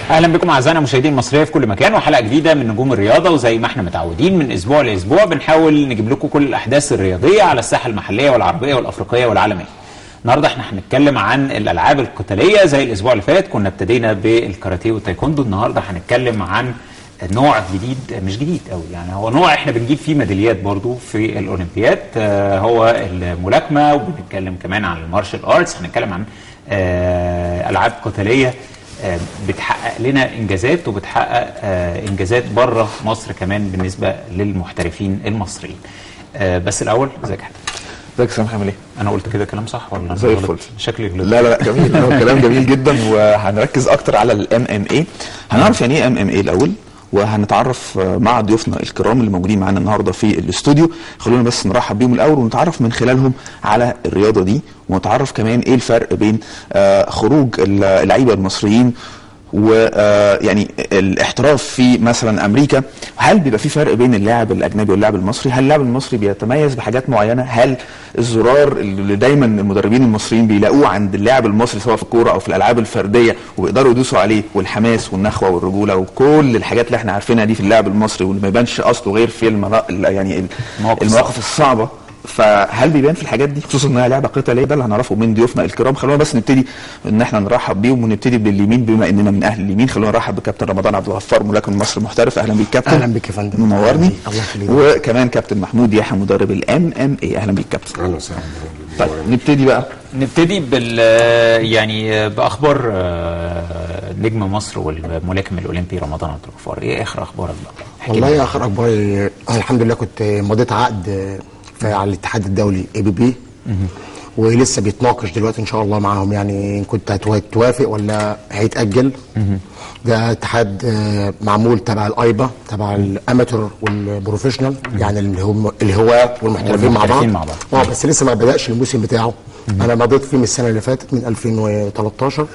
اهلا بكم اعزائنا المشاهدين المصريه في كل مكان وحلقه جديده من نجوم الرياضه وزي ما احنا متعودين من اسبوع لاسبوع بنحاول نجيب لكم كل الاحداث الرياضيه على الساحه المحليه والعربيه والافريقيه والعالميه. النهارده احنا هنتكلم عن الالعاب القتاليه زي الاسبوع اللي فات كنا ابتدينا بالكاراتيه والتايكوندو النهارده هنتكلم عن نوع جديد مش جديد قوي يعني هو نوع احنا بنجيب فيه ميداليات برضو في الاولمبياد آه هو الملاكمه وبنتكلم كمان عن المارشال ارتس هنتكلم عن آه العاب قتاليه آه بتحقق لنا انجازات وبتحقق آه انجازات بره مصر كمان بالنسبه للمحترفين المصريين آه بس الاول ازيك يا حبيبي ازيك يا سامح عامل ايه؟ انا قلت كده كلام صح ولا أنا زي غلط؟ الفل. شكلي غلط لا لا لا جميل هو كلام جميل جدا وهنركز اكتر على الام ام اي هنعرف يعني ايه ام ام اي الاول وهنتعرف مع ضيوفنا الكرام اللي موجودين معانا النهارده في الاستوديو خلونا بس نرحب بيهم الاول ونتعرف من خلالهم على الرياضه دي ونتعرف كمان ايه الفرق بين آه، خروج اللعيبه المصريين ويعني الاحتراف في مثلا امريكا هل بيبقى في فرق بين اللاعب الاجنبي واللاعب المصري هل اللاعب المصري بيتميز بحاجات معينه هل الزرار اللي دايما المدربين المصريين بيلاقوه عند اللاعب المصري سواء في الكوره او في الالعاب الفرديه وبيقدروا يدوسوا عليه والحماس والنخوه والرجوله وكل الحاجات اللي احنا عارفينها دي في اللاعب المصري واللي ما يبانش اصله غير في المنا... يعني المواقف المواقف الصعبه فهل بيبان في الحاجات دي خصوصا انها لعبه قتاليه ده اللي هنعرفه من ضيوفنا الكرام خلونا بس نبتدي ان احنا نرحب بيهم ونبتدي باليمين بما اننا من اهل اليمين خلونا نرحب بكابتن رمضان عبد الغفار ملاكم مصر محترف اهلا بيك كابتن أهلا بك يا فندم. منورني الله يخليك. وكمان كابتن محمود يحيى مدرب الام ام اي اهلا بيك كابتن اهلا وسهلا طيب نبتدي بقى نبتدي بال يعني باخبار آه، نجم مصر والملاكم الاولمبي رمضان عبد الغفار ايه اخر اخبارك بقى احكي والله لنا. يا اخر اخباري أنا الحمد لله كنت مضيت عقد في على الاتحاد الدولي اي بي بي ولسه بيتناقش دلوقتي ان شاء الله معاهم يعني إن كنت هتوافق ولا هيتاجل ده اتحاد آه، معمول تبع الايبا تبع الاماتور والبروفيشنال يعني اللي هم الهواة والمحترفين مع بعض والمحترفين مع بعض. اه بس لسه ما بداش الموسم بتاعه انا مضيت فيه من السنه اللي فاتت من 2013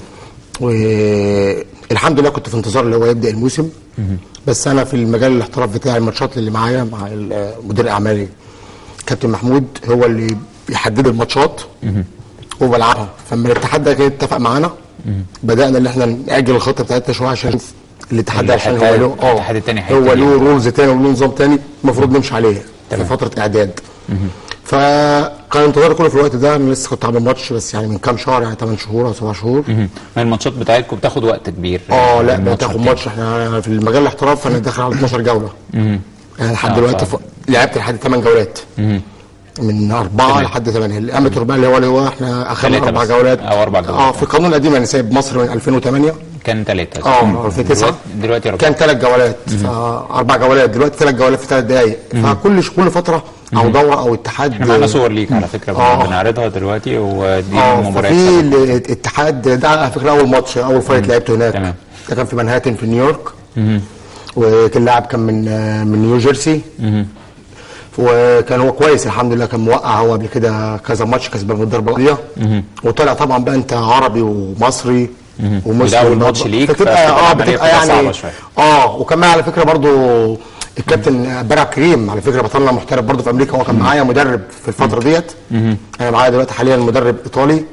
والحمد لله كنت في انتظار اللي هو يبدا الموسم بس انا في المجال الاحتراف بتاعي الماتشات اللي معايا مع ال- مدير اعمالي كابتن محمود هو اللي بيحدد الماتشات وبلعبها فلما الاتحاد ده كده اتفق معانا بدانا ان احنا ناجل الخطه بتاعتنا شويه عشان نشوف الاتحاد ده عشان هو الاتحاد- له اه الاتحاد التاني هو هيبتدي. له رولز تاني وله نظام تاني المفروض نمشي عليه في فتره اعداد فكان انتظاري كله في الوقت ده انا لسه كنت عامل ماتش بس يعني من كام شهر يعني 8 شهور او 7 شهور مهم. ما الماتشات بتاعتكم بتاخد وقت كبير اه لا الماتش بتاخد والتاني. ماتش احنا في المجال الاحتراف انا داخل على 12 جوله يعني لحد آه، دلوقتي صعب. ف... لعبت لحد 8 جولات من أربعة تمام. لحد ثمانية الأماتور بقى اللي هو اللي هو احنا أخذنا ثلاثة أربع بس. جولات أو أربع جولات. اه في القانون القديم يعني سايب مصر من 2008 كان ثلاثة اه 2009 دلوقتي ربع كان ثلاث جولات فأربع جولات دلوقتي ثلاث جولات في ثلاث دقايق فكل كل فترة أو دورة أو اتحاد احنا معانا صور ليك على فكرة آه. بنعرضها دلوقتي ودي اه المباريات ففي السابقة. الاتحاد ده على فكره اول ماتش اول فايت لعبته هناك تمام. ده كان في منهاتن في نيويورك وكان لاعب كان من من نيو جيرسي وكان هو كويس الحمد لله كان موقع هو قبل كده كذا ماتش كسبان بالضربه القاضيه وطلع طبعا بقى انت عربي ومصري وده أول ماتش ليك، فتبقى فبتبقى اه العملية بتبقى بتبقى صعبة يعني شوية. اه وكمان على فكره برضو الكابتن برع كريم على فكره بطلنا محترف برضو في امريكا هو كان معايا مدرب في الفتره ديت انا معايا دلوقتي حاليا مدرب ايطالي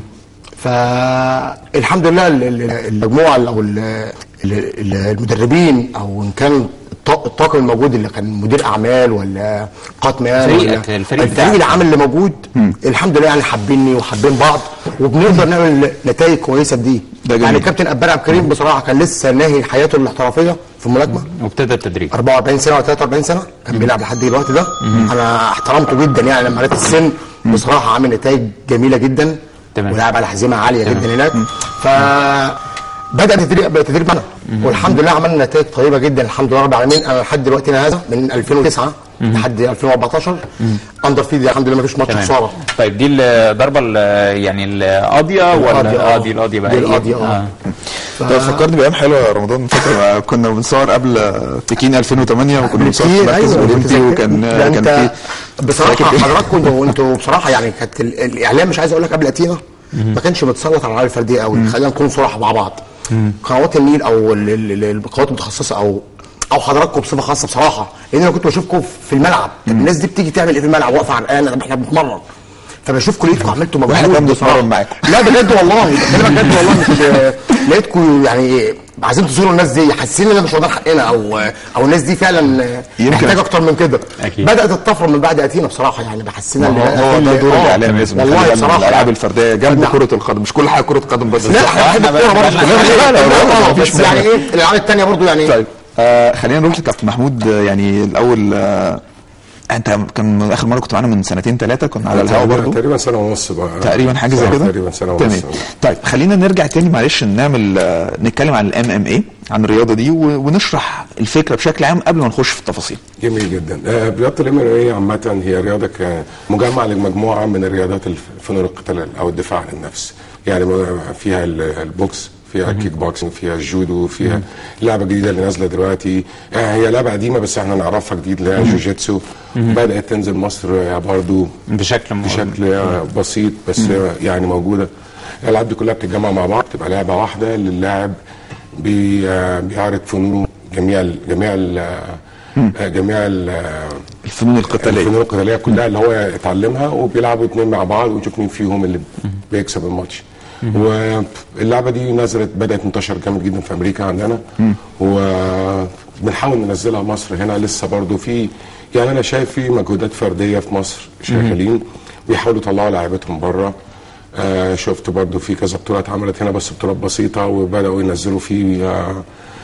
فالحمد لله ال- ال- المجموعه او ال- ال- ال- المدربين او ان كان الط- الطاقم الموجود اللي كان مدير اعمال ولا قائد مياه فريقك، ولا الفريق الفريق بتاعك. العام اللي موجود الحمد لله يعني حابيني وحابين بعض وبنقدر نعمل نتائج كويسه بدي ده جميل. يعني كابتن ابار عبد الكريم بصراحه كان لسه ناهي حياته الاحترافيه في الملاكمه وابتدى التدريب 44 سنه ولا 43 سنه كان بيلعب لحد الوقت ده انا احترمته جدا يعني لما قريت السن بصراحه عامل نتائج جميله جدا تمام. ولعب على حزمه عاليه جدا هناك ف بدا التدريب التدريب معانا والحمد لله عملنا نتائج طيبه جدا الحمد لله رب العالمين انا لحد دلوقتي هذا من 2009 لحد 2014 اندر فيد الحمد لله ما فيش ماتش تمام خساره طيب دي الضربة ال- يعني القاضية ولا القاضية، اه آه. دي القاضية بقى دي إيه؟ القاضية، آه. ده فكرني بايام حلوه يا رمضان فاكر كنا بنصور قبل بيكين 2008 وكنا بنصور في كتير مركز ايوه اولمبي متذكر. وكان ده كان انت في بصراحه فاكر؟ حضراتكم انتوا انتوا بصراحه يعني كانت ال- الاعلام مش عايز اقول لك قبل اتينا ما كانش متسلط على الالعاب الفرديه قوي خلينا نكون صراحه مع بعض قنوات النيل او ال- ال- ال- القنوات المتخصصه او او حضراتكم بصفه خاصه بصراحه لان انا كنت بشوفكم في الملعب طب الناس دي بتيجي تعمل ايه في الملعب واقفه عرقانه طب احنا بنتمرن فبشوف كليتكم عملتوا مجهود وإحنا كمان بصراحة. بنتمرن معاكم. لا بجد والله بكلمك بجد والله مش لقيتكم يعني عايزين تزوروا الناس دي حاسين ان مش واخدين حقنا او او الناس دي فعلا يمكن. محتاجه اكتر من كده أكيد. بدات الطفره من بعد اتينا بصراحه يعني بحسنا هو هو ده دور الاعلام لازم والله نخلي بالنا من بصراحه الالعاب يعني. الفرديه جنب نعم. كره القدم مش كل حاجه كره قدم بس لا احنا بنحب إحنا الكوره بقى- برضه لا، لا، لا، لا، بس مفيش يعني مانع. ايه الالعاب الثانيه برضه يعني طيب آه خلينا نروح لكابتن محمود آه، يعني الاول آه انت كان اخر مره كنت معانا من سنتين ثلاثه كنا على الهواء برضه تقريبا سنه ونص بقى تقريبا حاجه زي آه، كده تقريبا سنه ونص تمام طيب خلينا نرجع تاني معلش نعمل آه، نتكلم عن الام ام اي عن الرياضه دي و- ونشرح الفكره بشكل عام قبل ما نخش في التفاصيل جميل جدا آه، رياضه الام ام عامه هي رياضه ك- مجمع لمجموعه من الرياضات الف- فنون القتال او الدفاع عن النفس يعني م- فيها ال- البوكس فيها الكيك بوكسنج فيها الجودو فيها لعبه جديده اللي نازله دلوقتي آه، هي لعبه قديمه بس احنا نعرفها جديد اللي هي جوجيتسو بدات تنزل مصر آه، برضو بشكل م- بشكل آه، بسيط بس آه، يعني موجوده الالعاب دي كلها بتتجمع مع بعض تبقى لعبه واحده للاعب بي آه، بيعرض فنونه جميع ال- جميع ال- آه، جميع ال- آه، الفنون القتاليه الفنون القتاليه كلها اللي هو يتعلمها وبيلعبوا اتنين مع بعض ويشوف مين فيهم اللي بيكسب الماتش واللعبه دي نزلت بدات تنتشر جامد جدا في امريكا عندنا وبنحاول ننزلها مصر هنا لسه برضو في يعني انا شايف في مجهودات فرديه في مصر شغالين بيحاولوا يطلعوا لعيبتهم بره آه شفت برضو في كذا بطوله اتعملت هنا بس بطولات بسيطه وبداوا ينزلوا في آه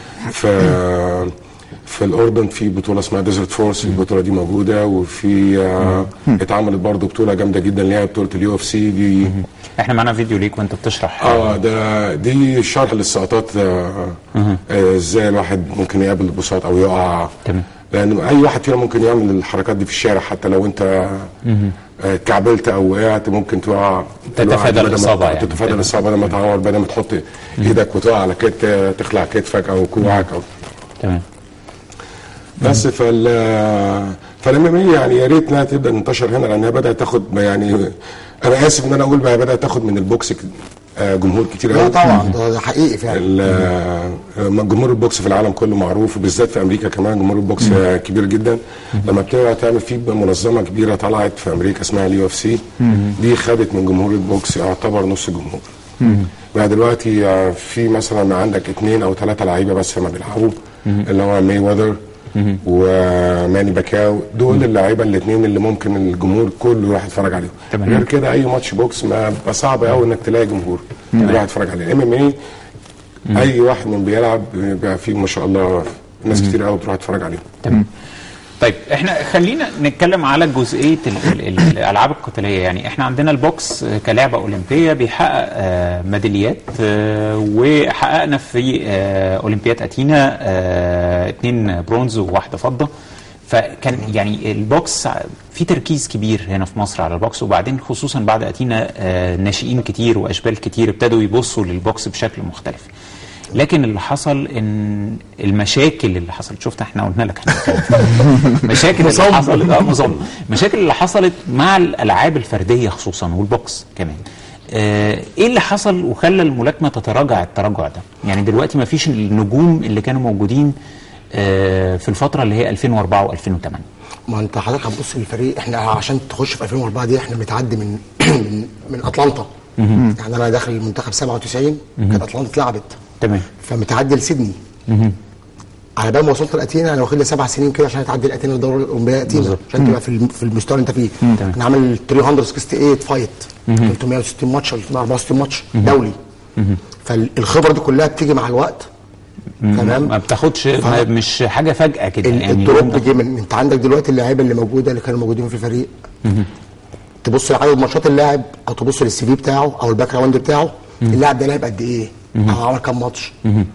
في في الاردن في بطوله اسمها ديزرت فورس البطوله دي موجوده وفي آه اتعملت برضو بطوله جامده جدا اللي هي بطوله اليو اف سي دي احنا معانا فيديو ليك وانت بتشرح اه ده دي شرح للسقطات آه، آه، ازاي الواحد ممكن يقابل البساط او يقع تمام. لان اي واحد فينا ممكن يعمل الحركات دي في الشارع حتى لو انت آه، اتكعبلت او وقعت ممكن تقع تتفادى الوقعة دي بدل ما- الإصابة يعني. تتفادى الاصابه بدل ما تعور بدل ما تحط ايدك وتقع على كت تخلع كتفك او كوعك او تمام بس فال فالام يعني يا ريت انها تبدا تنتشر هنا لانها بدات تاخد يعني انا اسف ان انا اقول بقى بدات تاخد من البوكس ك- آه، جمهور كتير لا قوي طبعا ده ده حقيقي فعلا ال- آه، جمهور البوكس في العالم كله معروف وبالذات في امريكا كمان جمهور البوكس آه، كبير جدا لما بتبقى تعمل في منظمه كبيره طلعت في امريكا اسمها اليو اف سي دي خدت من جمهور البوكس يعتبر نص جمهور بقى دلوقتي آه، في مثلا عندك اثنين او ثلاثه لعيبه بس ما بيلعبوا اللي هو ماي وذر وماني باكاو دول اللعيبه الاثنين اللي ممكن الجمهور كله يروح يتفرج عليهم تمام. غير كده اي ماتش بوكس ما بيبقى صعب قوي انك تلاقي جمهور يروح يتفرج عليه ام ام اي اي واحد من بيلعب بيبقى فيه ما شاء الله ناس كتير قوي بتروح تتفرج عليه تمام طيب احنا خلينا نتكلم على جزئيه ال- ال- الالعاب القتاليه يعني احنا عندنا البوكس كلعبه اولمبيه بيحقق آه، ميداليات آه، وحققنا في آه، اولمبياد اتينا آه، اتنين برونز وواحده فضه فكان يعني البوكس في تركيز كبير هنا في مصر على البوكس وبعدين خصوصا بعد اتينا آه، ناشئين كتير واشبال كتير ابتدوا يبصوا للبوكس بشكل مختلف لكن اللي حصل ان المشاكل اللي حصلت شفت احنا قلنا لك احنا مشاكل اللي مصمم. حصلت اه مصمم مشاكل اللي حصلت مع الالعاب الفرديه خصوصا والبوكس كمان آه ايه اللي حصل وخلى الملاكمه تتراجع التراجع ده يعني دلوقتي ما فيش النجوم اللي كانوا موجودين آه في الفتره اللي هي 2004 و2008 ما انت حضرتك هتبص للفريق احنا عشان تخش في 2004 دي احنا بنتعدي من من من اتلانتا يعني انا داخل المنتخب 97 كانت اتلانتا اتلعبت تمام فمتعدي لسيدني على بال ما وصلت لاتينا انا واخد لي سبع سنين كده عشان اتعدي لاتينا الدوره الاولمبيه اتينا بالظبط. عشان تبقى في الم- في المستوى اللي انت فيه تمام. انا عامل 368 فايت 360 ماتش ولا 364 ماتش دولي فالخبره دي كلها بتيجي مع الوقت تمام ما بتاخدش ما مش حاجه فجاه كده ال- يعني الدروب جه من انت عندك دلوقتي اللعيبه اللي موجوده اللي كانوا موجودين في الفريق تبص لعدد ماتشات اللاعب او تبص للسي في بتاعه او الباك جراوند بتاعه اللاعب ده لعب قد ايه او عمل كام ماتش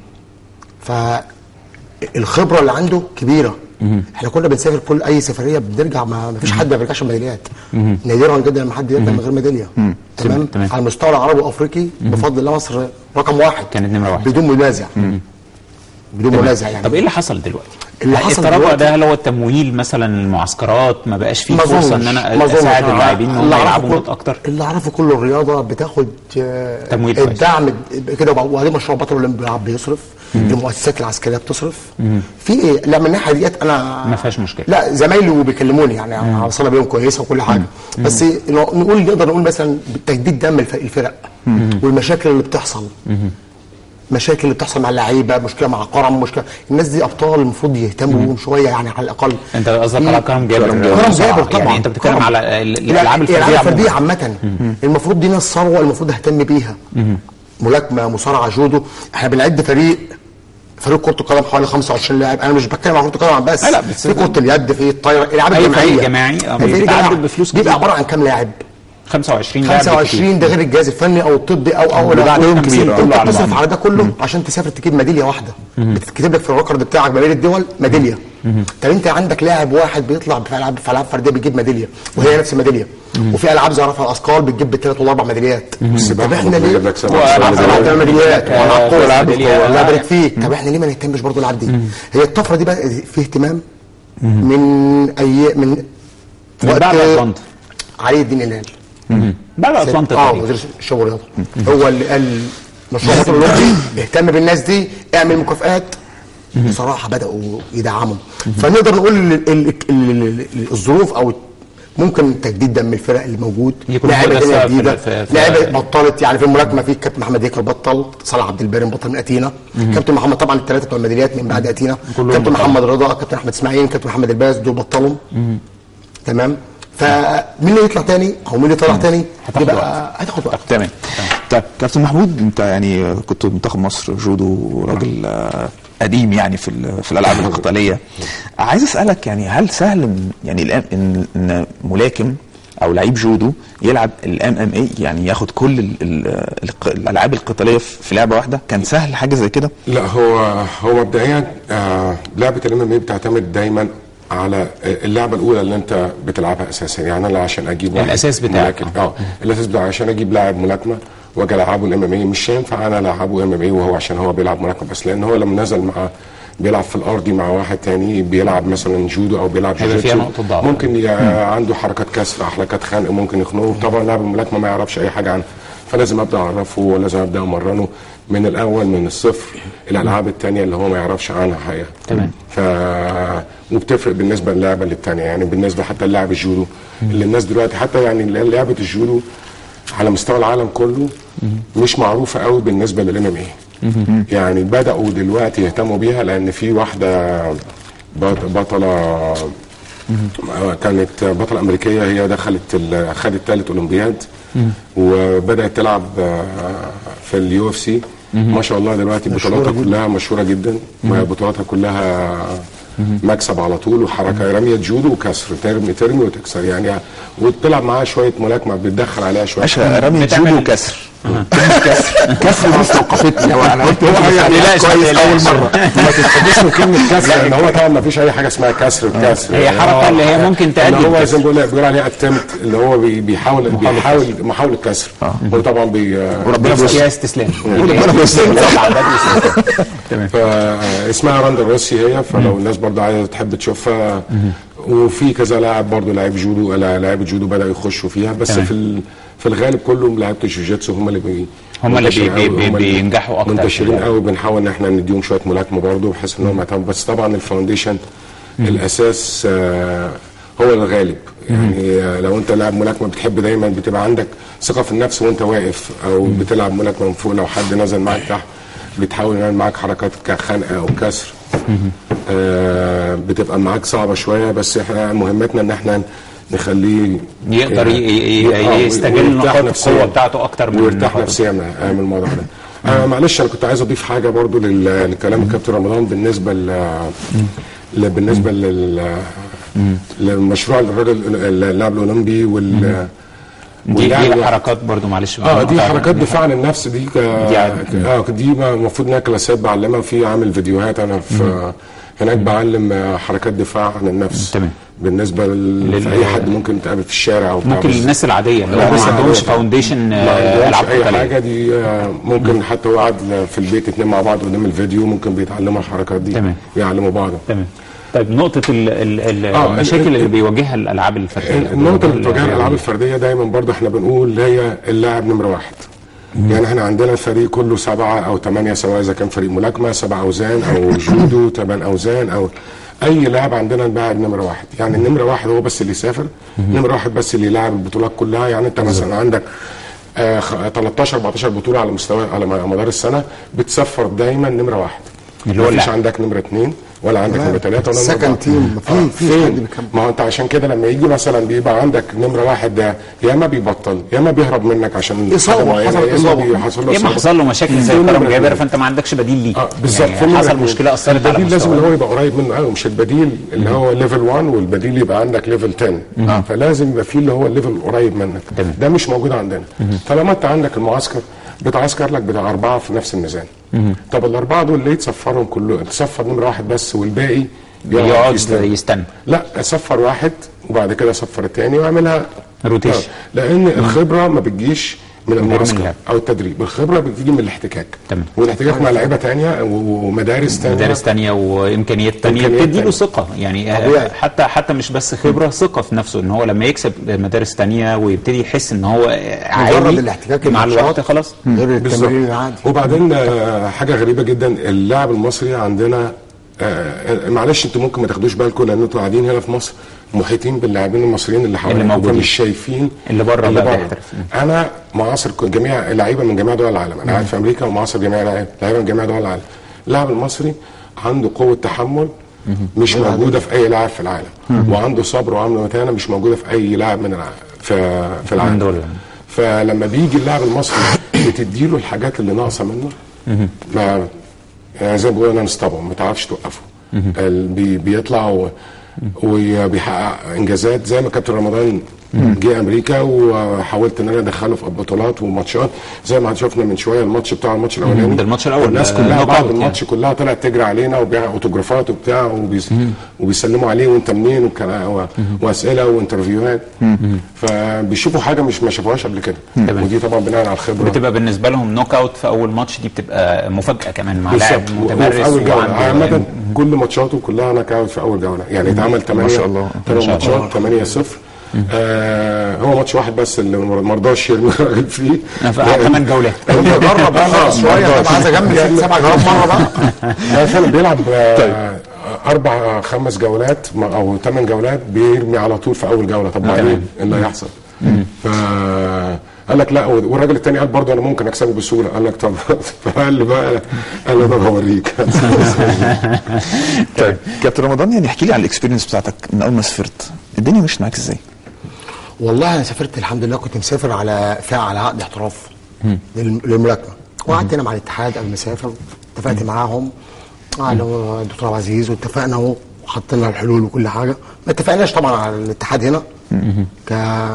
فالخبره اللي عنده كبيره احنا كنا بنسافر كل اي سفريه بنرجع ما ما فيش حد ما بيرجعش بميداليات نادرا جدا لما حد يرجع من غير ميداليه تمام تمام. على المستوى العربي والافريقي بفضل الله مصر رقم واحد كانت نمرة واحد. بدون منازع بدون منازع يعني طب ايه اللي حصل دلوقتي؟ اللي حصل التراجع دلوقتي- ده هل هو التمويل مثلا المعسكرات ما بقاش فيه ما فرصه ان أظنش- انا ما أظنش. اساعد أنا اللاعبين ان هم اللي أعرفه يلعبوا كل- نقط اكتر؟ اللي اعرفه كل الرياضه بتاخد آه، تمويل كويس. الدعم كده وبعدين مشروع بطل الاولمبي بيصرف المؤسسات العسكريه بتصرف في ايه لا من الناحيه ديت انا ما فيهاش مشكلة. لا زمايلي بيكلموني يعني على صله بيهم كويسه وكل حاجه بس نقول نقدر نقول مثلا تجديد دم الف- الفرق والمشاكل اللي بتحصل مشاكل اللي بتحصل مع اللعيبه مشكله مع قرم مشكله الناس دي ابطال المفروض يهتموا بيهم شويه يعني على الاقل انت قصدك في- على كرم جابر كرم بصراحة. جابر طبعا يعني انت بتتكلم كرم. على ال- لا، الالعاب الفرديه الالعاب الفرديه عموما. عامه المفروض دي ناس ثروه المفروض اهتم بيها ملاكمه مصارعه جودو احنا بنعد فريق فريق كره القدم حوالي 25 لاعب انا مش بتكلم على كره القدم بس لا، لا، بس في كره اليد في الطايره الالعاب أي الجماعيه فريق جماعي، اه، أي فريق بيتعدد جماعي. بفلوس بيبقى كتير. عباره عن كام لاعب 25 لاعب بالكتير. 25 ده غير الجهاز الفني او الطبي او او وده عددهم انت كبير، كله على بتصرف بعض. على ده كله عشان تسافر تجيب ميداليه واحده بتتكتب لك في الريكورد بتاعك ما بين الدول ميداليه طب انت عندك لاعب واحد بيطلع في العاب في العاب فرديه بيجيب ميداليه وهي نفس الميداليه وفي العاب زي رفع الاثقال بتجيب بالثلاث ولا اربع ميداليات طب احنا ليه بيجيب لك سبع والعاب سبع سبع ميداليات آه، والعاب كوره العاب ميدالية. القوة. الله يبارك فيك طب احنا ليه ما نهتمش برضه الالعاب دي هي الطفره دي بقى في اهتمام من اي من من بعد أتلانتا. علي الدين هلال بعد اتلانتا اه تقريبا وزير الشباب والرياضه هو اللي قال مشروع الوطن الاولمبي اهتم بالناس دي اعمل مكافآت بصراحه بداوا يدعموا فنقدر نقول ال- ال- ال- ال- ال- الظروف او ممكن تجديد دم الفرق اللي موجود يكون لاعيبه هو ده تانية السبب في- جديده في- في- لاعيبه بطلت يعني في الملاكمه في كابتن محمد هيكل بطل صلاح عبد الباري بطل من اتينا كابتن محمد طبعا الثلاثه بتوع الميداليات من بعد اتينا كلهم كابتن بطلوا. محمد رضا كابتن احمد اسماعيل كابتن محمد الباز دول بطلوا تمام فمين اللي يطلع تاني او مين اللي طلع تاني هتاخد يبقى هتاخد وقت تمام طيب كابتن محمود انت يعني كنت منتخب مصر جودو راجل آه، قديم يعني في ال- في الالعاب القتاليه عايز اسالك يعني هل سهل إن- يعني الآن ان ان ملاكم او لعيب جودو يلعب الام ام اي يعني ياخد كل ال ال الق- الالعاب القتاليه في في لعبه واحده كان سهل حاجه زي كده لا هو هو مبدئيا آه لعبه الام ام بتعتمد دايما على اللعبه الاولى اللي انت بتلعبها اساسا يعني انا عشان اجيب واحد الأساس بتاعك. ملاكم اه الاساس بتاعي عشان اجيب لاعب ملاكمه واجي العبه الام ام مش هينفع انا العبه ام ام وهو عشان هو بيلعب ملاكمه بس لان هو لما نزل مع بيلعب في الارضي مع واحد تاني بيلعب مثلا جودو او بيلعب هيبقى فيها جوجيتسو نقطة ضعف. ممكن ي- عنده حركات كسر حركات خنق ممكن يخنقه طبعا لاعب الملاكمه ما يعرفش اي حاجه عنها فلازم ابدا اعرفه ولازم ابدا امرنه من الاول من الصفر الالعاب التانية اللي هو ما يعرفش عنها حاجه تمام. ف وبتفرق بالنسبه للعبه للتانية يعني بالنسبه حتى للاعب الجودو اللي الناس دلوقتي حتى يعني لعبه الجودو على مستوى العالم كله مش معروفه قوي بالنسبه للام ام يعني بداوا دلوقتي يهتموا بيها لان في واحده بط- بطله كانت بطلة أمريكية هي دخلت ال- خدت ثالث أولمبياد وبدأت تلعب آه، في اليو اف سي ما شاء الله دلوقتي بطولاتها كلها مشهورة جدا بطولاتها كلها مكسب على طول وحركة رمية جودو وكسر ترمي ترمي وتكسر يعني وتلعب معاها شوية ملاكمة بتدخل عليها شوية باشا رمي بتعمل- جودو كسر كسر كسر دي استوقفتني هو انا قلت هو يعني تقلقش، ما كويس اول تقلقش. مره ما تتحدثش من كلمه كسر لان هو طبعا ما فيش اي حاجه اسمها كسر كسر هي حركة اللي هي ممكن تأدي اللي هو الكسر. زي ما بيقول بيقول عليه اتمت اللي هو بي- بيحاول بيحاول محاوله كسر هو طبعا بي وربنا فيها بيستر استسلام ربنا بيستر. تمام فاسمها راندا روسي هي فلو الناس برضه عايزه تحب تشوفها وفي كذا لاعب برضه لاعب جودو لاعب جودو بداوا يخشوا فيها بس تمام. في ال- في الغالب كلهم لعيبه الجوجيتسو هم اللي بي هم اللي بي- منتشرين بي- قوي، بي- هم اللي بينجحوا أكتر في منتشرين اللعبة. قوي بنحاول ان احنا نديهم شويه ملاكمه برضه بحيث ان هم يتعاملوا بس طبعا الفاونديشن الاساس آه، هو الغالب يعني آه، لو انت لاعب ملاكمه بتحب دايما بتبقى عندك ثقه في النفس وانت واقف او بتلعب ملاكمه من فوق لو حد نزل معاك تحت بتحاول يعمل معاك حركات كخنقه او كسر آه بتبقى معاك صعبه شويه بس احنا مهمتنا ان احنا نخليه يقدر ي- ي- آه، يستغل ويرتاح نقاط نفسياً. القوة بتاعته أكتر من ويرتاح نقاط نفسيا من من الموضوع ده آه معلش انا كنت عايز اضيف حاجه برضو لل- لكلام الكابتن رمضان بالنسبه ل ل- بالنسبه لل للمشروع الراجل اللاعب الاولمبي وال دي دي واللاعب- حركات برضو معلش اه دي بنقطع- حركات دفاع عن النفس دي ك... دي- اه دي ما- المفروض انها كلاسات بعلمها في عامل فيديوهات انا في هناك بعلم آه، حركات دفاع عن النفس تمام. بالنسبه ل... لل- لاي حد ممكن يتقابل في الشارع او بتاع. ممكن بس- للناس العادية اللي هو الناس ما عندهمش العادية. فاونديشن ما آه، عندهمش ألعاب اي قتالية حاجه دي آه، ممكن حتى هو قاعد في البيت اتنين مع بعض قدام الفيديو ممكن بيتعلموا الحركات دي تمام. يعلموا بعض تمام طيب نقطة ال- ال- ال- آه، المشاكل ال- اللي بيواجهها الألعاب الفردية النقطة اللي بتواجهها الألعاب الفردية دايما برضو احنا بنقول هي اللاعب نمرة واحد يعني احنا عندنا الفريق كله سبعه او ثمانيه سواء اذا كان فريق ملاكمه سبع اوزان او جودو ثمان اوزان او اي لاعب عندنا نباعد نمره واحد يعني النمره واحد هو بس اللي يسافر نمره واحد بس اللي يلعب البطولات كلها يعني انت مثلا عندك آه، خ- 13 14 بطوله على مستوى على م- مدار السنه بتسفر دايما نمره واحد اللي هو مفيش اللاعب. عندك نمره اثنين ولا عندك نمره ثلاثه ولا نمره second أربعة. team، في- آه، في فين؟ حد بيكمل. ما هو انت عشان كده لما يجي مثلا بيبقى عندك نمره واحد ده يا اما بيبطل يا اما بيهرب منك عشان إصابة، حاجة معينة، حصلت يا اما إصابة. بيحصل له يا اما إصابة. حصل له مشاكل زي في كرم نمرة جابر اتنين. فانت ما عندكش بديل ليه اه بالظبط يعني في نمرة حصل اتنين. مشكله اثرت على البديل لازم مستواه. اللي هو يبقى قريب منه قوي مش البديل اللي هو ليفل 1 والبديل يبقى عندك ليفل 10 فلازم يبقى فيه اللي هو الليفل قريب منك تمام. ده مش موجود عندنا طالما انت عندك المعسكر بتعسكر لك بتاع اربعه في نفس الميزان طب الاربعه دول ليه تصفرهم كله تصفر نمره واحد بس والباقي يقعد يستنى. يستنى لا صفر واحد وبعد كده صفر الثاني واعملها روتيشن. آه، لان الخبره ما بتجيش من المعسكر اللعب. او التدريب الخبره بتيجي من الاحتكاك تمام. والاحتكاك مع لعيبه تانية و- ومدارس تانية مدارس تانية وامكانيات تانية إمكانيات بتدي له تانية. ثقة يعني طبيعي. آه، حتى حتى مش بس خبرة ثقة في نفسه ان هو لما يكسب مدارس تانية ويبتدي يحس ان هو آه، عالي الاحتكاك مع الماتشات الوقت خلاص غير بالظبط التمرين العادي وبعدين آه، حاجه غريبه جدا اللاعب المصري عندنا آه، معلش انتوا ممكن ما تاخدوش بالكم لان انتوا قاعدين هنا في مصر محيطين باللاعبين المصريين اللي حوالينا موجودين. مش شايفين اللي بره اللي بقى بره بيحترف. انا معاصر كل- جميع اللعيبه من جميع دول العالم انا قاعد في امريكا ومعاصر جميع اللعيبه لعيبه من جميع دول العالم اللاعب المصري عنده قوه تحمل مش موجوده في اي لاعب في العالم وعنده صبر وعنده متانه مش موجوده في اي لاعب من الع... في في العالم من دول. فلما بيجي اللاعب المصري بتديله الحاجات اللي ناقصه منه ما يعني زي ما بيقولوا انا نستبعد ما تعرفش توقفه ال- بي بيطلع و- وبيحقق انجازات زي ما كابتن رمضان جه امريكا وحاولت ان انا ادخله في بطولات وماتشات زي ما شفنا من شويه الماتش بتاع الماتش الاولاني ده الماتش الأول، الناس آه، كلها نوك بعد أوت الماتش كلها طلعت تجري علينا وبيع اوتوجرافات وبتاع وبيس وبيسلموا عليه وانت منين وكلا- و- واسئله وانترفيوهات فبيشوفوا حاجه مش ما شافوهاش قبل كده تمام. ودي طبعا بناء على الخبره بتبقى بالنسبة لهم نوك اوت في اول ماتش دي بتبقى مفاجأة كمان مع لاعب بالظبط وفي متمرس اول جوله وعنده- عامه كل ماتشاته كلها ناك اوت في اول جوله يعني اتعمل 8 شاء الله. ثمان شاء الله. ماتشات 8 0 آه هو ماتش واحد بس اللي ما رضاش يرمي الراجل فيه ثمان جولات قلت اجرب بقى شويه طب عايز اكمل ست سبع جولات مره بقى لا فعلا بيلعب آه اربع خمس جولات م- او ثمان جولات بيرمي على طول في اول جوله طب بعدين تمام. ايه اللي هيحصل؟ ف قال لك لا والراجل الثاني قال برضه انا ممكن اكسبه بسهوله قال لك طب فقال لي بقى قال لي طب هوريك طيب كابتن رمضان يعني احكي لي عن الاكسبيرينس بتاعتك من اول ما سافرت الدنيا مشيت معاك ازاي؟ والله انا سافرت الحمد لله كنت مسافر على فيها على عقد احتراف للم- للملاكمه وقعدت هنا مع الاتحاد قبل ما اسافر اتفقت معاهم مع اللي هو الدكتور عبد العزيز واتفقنا وحطينا الحلول وكل حاجه ما اتفقناش طبعا على الاتحاد هنا ك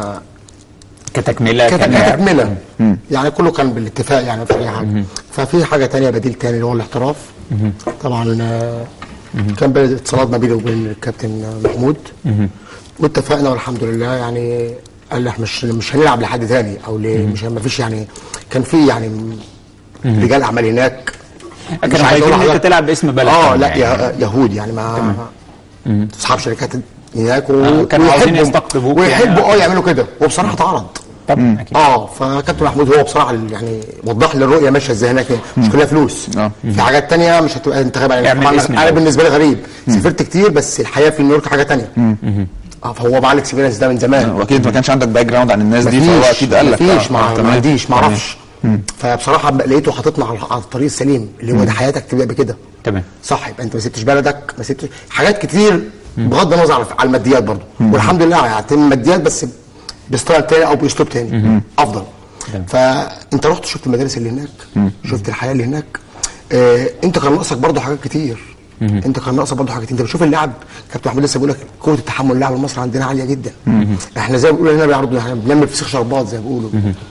كتكملة كت- كلاعب. كتكمله يعني كله كان بالاتفاق يعني في اي حاجه ففي حاجه تانية بديل تاني اللي هو الاحتراف طبعا آه، كان بين اتصالات ما بيني وبين الكابتن محمود واتفقنا والحمد لله يعني قال لي احنا مش مش هنلعب لحد تاني او ليه مش ما فيش يعني كان في يعني رجال اعمال هناك كانوا مش عايز خايفين أقول ان انت لحضرتك- تلعب باسم بلد اه تاني لا يعني. يه- يهود يعني ما اصحاب شركات هناك و... آه، كانوا عاوزين ويحبوا- يستقطبوك يعني. ويحبوا اه يعملوا كده وبصراحه اتعرض طبعا اكيد اه فكابتن محمود هو بصراحه ال- يعني وضح لي الرؤيه ماشيه ازاي هناك مش كلها فلوس آه. في حاجات تانية مش هتبقى انت غايب عليها اعمل طبعاً اسم انا الأول. بالنسبه لي غريب سافرت كتير بس الحياه في نيويورك حاجه تانية اه فهو مع الاكسبيرينس ده من زمان واكيد ما كانش عندك باك جراوند عن الناس دي فهو مفيش اكيد قال لك مفيش آه، ما آه، ما تمام. عنديش ما تمام. اعرفش فبصراحه لقيته حاططنا على على الطريق السليم اللي هو ده حياتك تبقى بكده تمام صح يبقى انت ما سبتش بلدك ما سبتش حاجات كتير بغض النظر على على الماديات برضو والحمد لله يعني الماديات بس بستايل تاني او باسلوب تاني افضل فانت رحت شفت المدارس اللي هناك شفت الحياه اللي هناك آه انت كان ناقصك برضو حاجات كتير انت كان ناقصك برضو حاجات انت بتشوف اللاعب كابتن محمود لسه بيقول لك قوه التحمل اللاعب المصري عندنا عاليه جدا احنا زي ما بنقول هنا بيعرضوا احنا بنعمل فسيخ شربات زي ما بيقولوا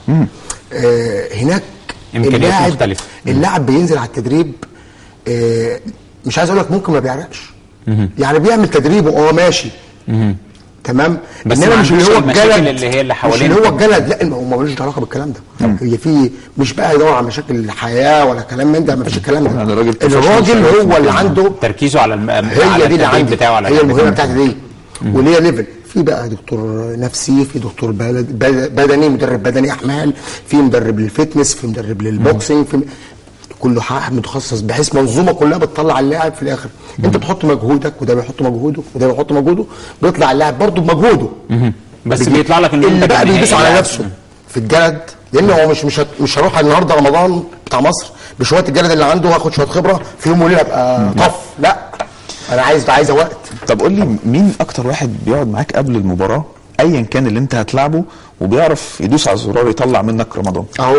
آه هناك إمكانيات اللاعب- مختلفة. اللاعب بينزل على التدريب آه، مش عايز اقول لك ممكن ما بيعرقش يعني بيعمل تدريبه اه ماشي تمام بس انما ما مش اللي عندوش هو المشاكل الجلد اللي هي اللي مش حوالينه. اللي هو الجلد لا ما هو ملوش علاقه بالكلام ده هي في مش بقى يدور على مشاكل الحياه ولا كلام من ده ما فيش الكلام يعني ده الراجل الراجل professional هو اللي عنده تركيزه على الم... على هي دي اللي التدريب عندي بتاعه على هي المهمه التدريب. بتاعتي دي وليا ليفل في بقى دكتور نفسي في دكتور بلد بد- بدني مدرب بدني احمال في مدرب للفتنس في مدرب للبوكسنج في كله حق متخصص بحيث منظومه كلها بتطلع اللاعب في الاخر انت بتحط مجهودك وده بيحط مجهوده وده بيحط مجهوده بيطلع اللاعب برضه بمجهوده بس بيجي- بيطلع لك اللي المنتج بقى النهائي بيدوس على يعني. نفسه في الجلد لان هو مش مش هت- مش هروح النهارده رمضان بتاع مصر بشويه الجلد اللي عنده واخد شويه خبره في يوم وليله ابقى طف لا انا عايز عايزه وقت طب قول لي مين اكتر واحد بيقعد معاك قبل المباراه ايا كان اللي انت هتلعبه وبيعرف يدوس على الزرار يطلع منك رمضان اهو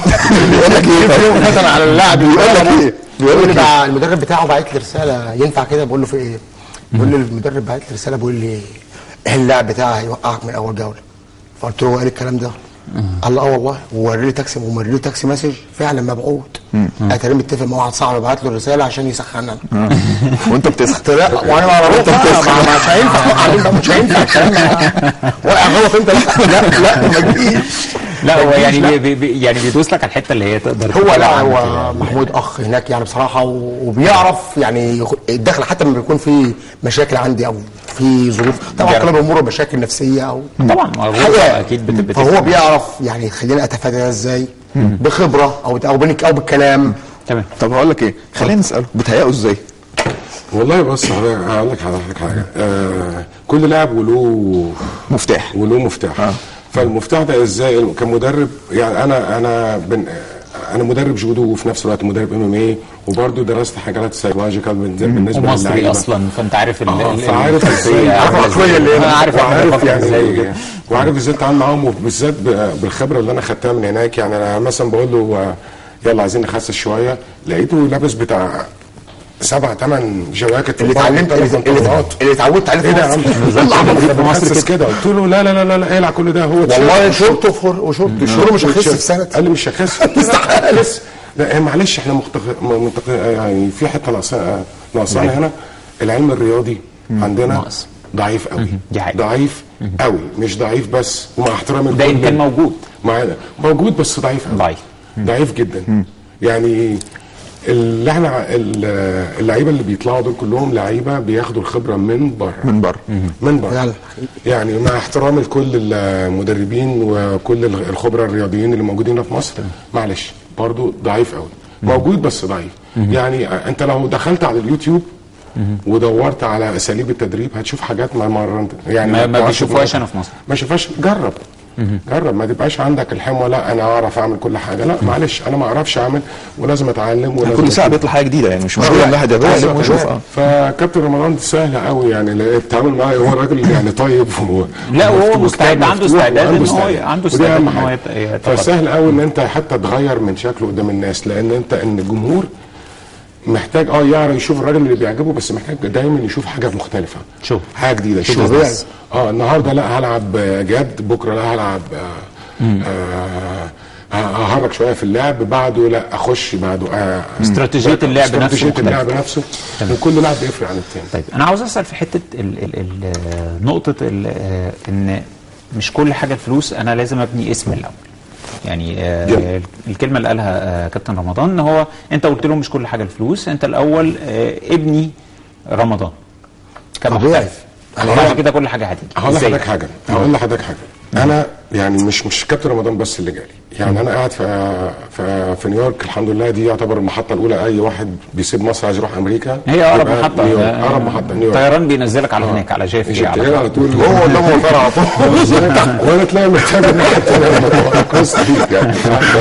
بيقول لك ايه في يوم مثلا على اللاعب بيقول لك ايه بيقول لي بقى المدرب بتاعه باعت لي رساله ينفع كده بقول له في ايه بيقول لي المدرب باعت لي رساله بيقول لي اللاعب بتاعه هيوقعك من اول جوله فقلت له هو قال الكلام ده قال لي اه والله ووري لي تاكسي ووري له تاكسي مسج فعلا مبعوث اتاري متفق مع واحد صاحبي بعت له الرساله عشان يسخننا وانت بتسخن قلت لا وانا ما اعرفش ما- ما- مش هينفع عليك ده مش هينفع الكلام ده وقع غلط انت لا لا لا ما تجيش لا هو ما تجيش، يعني لا. بي بي بي- يعني بيدوس لك على الحته اللي هي تقدر هو تطلع لا عنك هو يعني. محمود اخ هناك يعني بصراحه و- وبيعرف يعني يخ- الدخل حتى لما بيكون في مشاكل عندي او في ظروف طبعا بيعرف. كل الامور مشاكل نفسيه او طبعا مغلوطة حقيقة. اكيد بت- بت- فهو بيعرف يعني يخليني اتفادى ده ازاي بخبره او او بنك او بالكلام تمام طب هقول لك ايه خلينا نساله بتهيئه ازاي والله بص حضرتك هقول لك حضرتك حاجه آه كل لاعب وله مفتاح وله مفتاح آه. فالمفتاح ده ازاي كمدرب يعني انا انا بن انا مدرب جودو وفي نفس الوقت مدرب ام ام اي وبرضه درست حاجات سايكولوجيكال بالنسبه ومصري للعيبة. اصلا فانت عارف ال- اه ال- فعارف الخلفية ازاي عاملة عارف العقليه اللي هنا عارف وعارف يعني ازاي يعني كده. وعارف ازاي اتعامل معاهم وبالذات ب- بالخبره اللي انا خدتها من هناك يعني انا مثلا بقول له آه، يلا عايزين نخسس شويه لقيته لابس بتاع سبع ثمان جواكت اللي في بعض، اتعلمت ثلاث اللي, اللي, بنطلونات. اللي اتعودت عليه ايه ده يا عم في في مصر كده قلت له لا لا لا لا لا العب كل ده هو والله شرط وفر- وشرط الشهور مش هخس في سنه قال لي مش هخس بس لا إيه معلش احنا مختق... منتق... يعني في حته ناقصه ناقصانا هنا العلم الرياضي عندنا ناقص. ضعيف قوي دي حقيقة. ضعيف قوي مش ضعيف بس ومع احترامي ده لكل- إن كان موجود. معانا موجود بس ضعيف قوي ضعيف. ضعيف جدا يعني اللي احنا ال- اللعيبه اللي بيطلعوا دول كلهم لعيبه بياخدوا الخبره من بره من بره من بره فعلا. يعني مع احترامي لكل المدربين وكل الخبراء الرياضيين اللي موجودين هنا في مصر معلش برضو ضعيف قوي موجود بس ضعيف يعني انت لو دخلت على اليوتيوب ودورت على اساليب التدريب هتشوف حاجات ما مرنت يعني ما- ما بتعرفش بيشوفوهاش تدرب. هنا في مصر. ما شوفهاش جرب جرب ما تبقاش عندك الحموه لا انا اعرف اعمل كل حاجه لا معلش انا ما اعرفش اعمل ولازم اتعلم ولازم كل ساعه أشوف. بيطلع حاجه جديده يعني مش مشكله الواحد يتعلم ويشوف اه فكابتن رمضان سهل قوي يعني لا- التعامل معاه هو راجل يعني طيب و... لا، وهو ومفتوح- مستعد، عنده مفتوح استعداد وعنده إن هو- استعداد. عنده ودي استعداد أهم إن هو حاجة. يت- يتقدم. فسهل قوي ان انت حتى تغير من شكله قدام الناس لان انت ان الجمهور محتاج اه يعرف يشوف الراجل اللي بيعجبه بس محتاج دايما يشوف حاجه مختلفه شوف. حاجه جديده شوف شوف طبيعي. اه النهارده لا هلعب جد بكره لا هلعب آه آه ههرج شويه في اللعب بعده لا اخش بعده آه استراتيجية اللعب نفسه استراتيجيه مختلفة. اللعب نفسه وكل لاعب بيفرق عن التاني طيب انا عاوز اسال في حته ال ال ال نقطه ال آه، ان مش كل حاجه الفلوس انا لازم ابني اسم الاول يعني آه جميل. الكلمه اللي قالها آه كابتن رمضان ان هو انت قلت له مش كل حاجه الفلوس انت الاول آه ابني رمضان كمحترف أنا بعد هقول- كده كل حاجه هتيجي هقول إزاي؟ لحضرتك حاجه هقول لحضرتك حاجه انا يعني مش مش كابتن رمضان بس اللي جالي يعني انا قاعد في في, في نيويورك الحمد لله دي يعتبر المحطه الاولى اي واحد بيسيب مصر عايز يروح امريكا هي اقرب يبقى محطه نيويورك آه، اقرب محطه نيويورك الطيران بينزلك على هناك على جي اف مش على كده على طول طول هو قدامه مطار على طول وانا تلاقي محتاج الناحيه الثانيه لما قصه دي يعني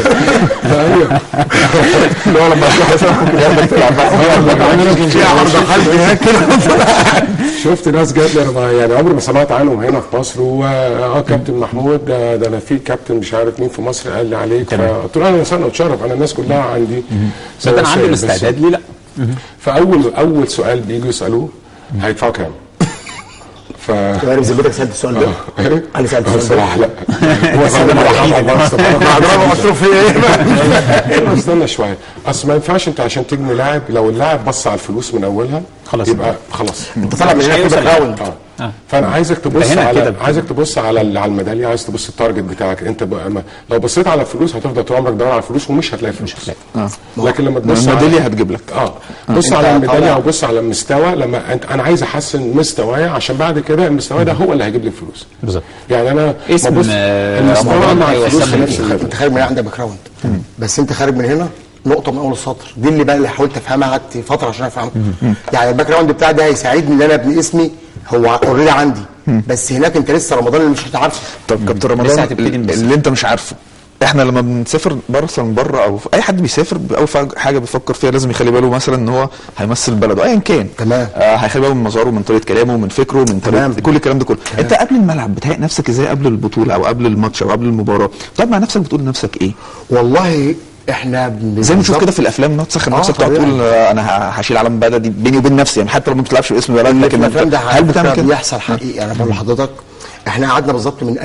فهي اللي هو لما تروح مثلا ممكن ياخدك تلعب بقى في عرض حد هناك كده شفت ناس جات لي انا ما- يعني عمري ما سمعت عنهم هنا في مصر و اه كابتن محمود ده, ده انا في كابتن مش عارف مين في مصر قال لي عليك تمام. فقلت له انا انسان اتشرف انا الناس كلها عندي بس انا عندي بس- الاستعداد ليه لا فاول اول سؤال بييجوا يسالوه هيدفعوا كام؟ ف يعني بذمتك سالت السؤال ده؟ انا سالت آه، السؤال الصراحه ده لا هو السؤال الوحيد بعد ما قلت له في ايه؟ استنى شويه اصل ما ينفعش انت عشان تبني لاعب لو اللاعب بص على الفلوس من اولها خلاص. يبقى خلاص انت طالع من مش هنا في هيوصل باك جراوند اه آه. فانا عايزك تبص هنا على كده. عايزك تبص على ال- على الميداليه عايز تبص التارجت بتاعك انت بقى ما لو بصيت على الفلوس هتفضل طول عمرك تدور على الفلوس ومش هتلاقي فلوس آه. لكن لما تبص الميداليه على- هتجيب لك اه بص انت على الميداليه طالع- او بص على المستوى لما انت انا عايز احسن مستواي عشان بعد كده المستوى ده هو اللي هيجيب لي فلوس بالظبط. يعني انا اسم، ببص آه، المستوى رمضان مع هيوصل الفلوس في لي نفس إيه؟ الخدمه انت خارج من عندك باك جراوند بس انت خارج من هنا نقطه من اول السطر دي اللي بقى اللي حاولت افهمها قعدت فتره عشان افهمها يعني الباك جراوند بتاعي ده هيساعدني ان انا ابني اسمي هو اوريدي عندي بس هناك انت لسه رمضان اللي مش هتعرفه طب كابتن لسه رمضان هتبتدي من بس. اللي انت مش عارفه احنا لما بنسافر بره مثلا بره او اي حد بيسافر اول فا- حاجه بيفكر فيها لازم يخلي باله مثلا ان هو هيمثل بلده ايا كان تمام. آه هيخلي باله من مظهره من طريقه كلامه من فكره من تمام. طريقه كل الكلام ده كله انت قبل الملعب بتهيئ نفسك ازاي قبل البطوله او قبل الماتش او قبل المباراه بتقعد مع نفسك بتقول لنفسك ايه والله احنا زي ما نشوف كده في الافلام انها تسخن آه، نفسك تقعد طبيعي. تقول آه، انا ه- هشيل علم بلدي بيني وبين نفسي يعني حتى لو ما بتلعبش باسم بلد لكن لكن الكلام انت ده هل بتعمل كده؟ بيحصل حقيقي انا بقول لحضرتك احنا قعدنا بالظبط من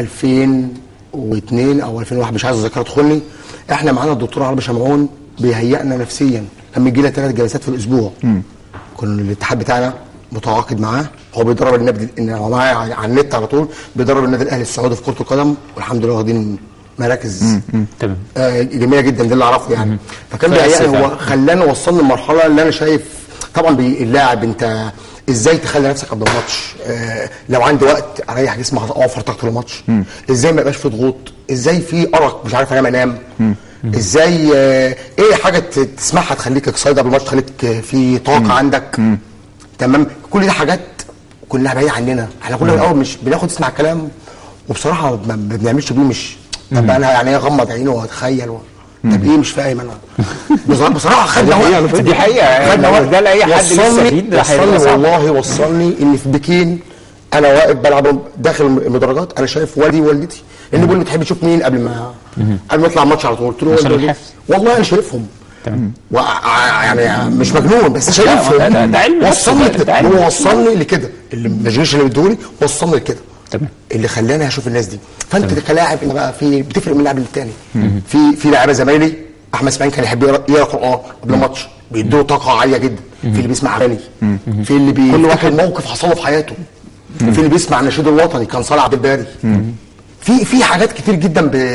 2002 او 2001 مش عايز الذاكره تدخلني احنا معانا الدكتور عربي شمعون بيهيئنا نفسيا لما يجي لنا ثلاث جلسات في الاسبوع كنا الاتحاد بتاعنا متعاقد معاه هو بيدرب النادي ان هو معايا على على النت على طول بيدرب النادي الاهلي السعودي في كره القدم والحمد لله واخدين مراكز تمام آه، جميله جدا ده اللي اعرفه يعني فكان فأسف بيهيئني هو يعني. خلاني وصلني للمرحله اللي انا شايف طبعا بي- اللاعب انت ازاي تخلي نفسك قبل الماتش آه لو عندي وقت اريح جسمي اوفر طاقه الماتش ازاي ما يبقاش في ضغوط ازاي في ارق مش عارف انام انام ازاي آه ايه حاجه ت- تسمعها تخليك اكسايد قبل الماتش تخليك آه، في طاقه عندك تمام كل دي حاجات كلها بعيده عننا احنا كنا الاول مش بناخد نسمع الكلام وبصراحه ما ما بنعملش بيه مش طب انا يعني ايه اغمض عيني واتخيل و... طب ايه مش فاهم انا بصراحه بصراحه خدنا وقت دي حقيقة خدنا يعني وقت ده لأي حد لسه وصلني جديد ده هيبقى وصلني صعب. والله وصلني ان في بكين انا واقف بلعب داخل المدرجات انا شايف والدي ووالدتي لان بيقول لي بتحب تشوف مين قبل ما قبل ما يطلع الماتش على طول قلت له عشان والدي- الحفظ. والله انا شايفهم تمام و... يعني مش مجنون بس شايفهم ده- ده- ده علم نفس وصلني ده- لكده ده علم هو نفس. وصلني لكده اللي المجيش اللي بيدوني وصلني لكده تمام اللي خلاني اشوف الناس دي فانت كلاعب انت بقى في بتفرق من لاعب للتاني في في لعيبه زمايلي احمد اسماعيل كان يحب يقرا يقرا قران قبل الماتش بيدوه طاقه عاليه جدا في اللي بيسمع اغاني في اللي بي كل واحد موقف حصل له في حياته في اللي بيسمع النشيد الوطني كان صالح عبد الباري في في حاجات كتير جدا ب